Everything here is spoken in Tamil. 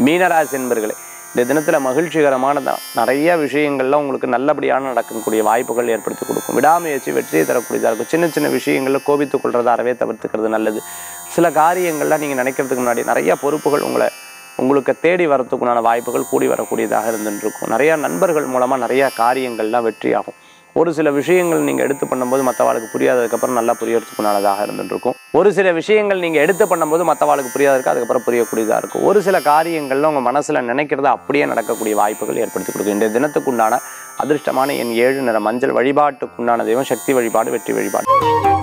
மீனராசி என்பர்களே இந்த தினத்தில் மகிழ்ச்சிகரமான தான் நிறைய விஷயங்கள்ல உங்களுக்கு நல்லபடியான நடக்கக்கூடிய வாய்ப்புகள் ஏற்படுத்தி கொடுக்கும் விடாமுயற்சி வெற்றியை தரக்கூடியதாக இருக்கும் சின்ன சின்ன விஷயங்களில் கோபித்துக் கொள்றதை அறவே தவிர்த்துக்கிறது நல்லது சில காரியங்கள்லாம் நீங்கள் நினைக்கிறதுக்கு முன்னாடி நிறைய பொறுப்புகள் உங்களை உங்களுக்கு தேடி வரத்துக்குண்டான வாய்ப்புகள் கூடி வரக்கூடியதாக இருந்துட்டு இருக்கும் நிறைய நண்பர்கள் மூலமாக நிறைய காரியங்கள்லாம் வெற்றியாகும் ஒரு சில விஷயங்கள் நீங்கள் எடுத்து பண்ணும்போது மற்றவாளுக்கு புரியாததுக்கப்புறம் நல்லா புரியறதுக்குண்டானதாக இருந்துட்டு இருக்கும் ஒரு சில விஷயங்கள் நீங்கள் எடுத்து பண்ணும்போது மற்றவாளுக்கு புரியாததுக்கு அதுக்கப்புறம் புரியக்கூடியதாக இருக்கும் ஒரு சில காரியங்கள்ல உங்கள் மனசில் நினைக்கிறத அப்படியே நடக்கக்கூடிய வாய்ப்புகள் ஏற்படுத்தி கொடுக்கும் இந்த தினத்துக்குண்டான அதிர்ஷ்டமான என் ஏழு நிற மஞ்சள் வழிபாட்டுக்குண்டான தெய்வம் சக்தி வழிபாடு வெற்றி வழிபாடு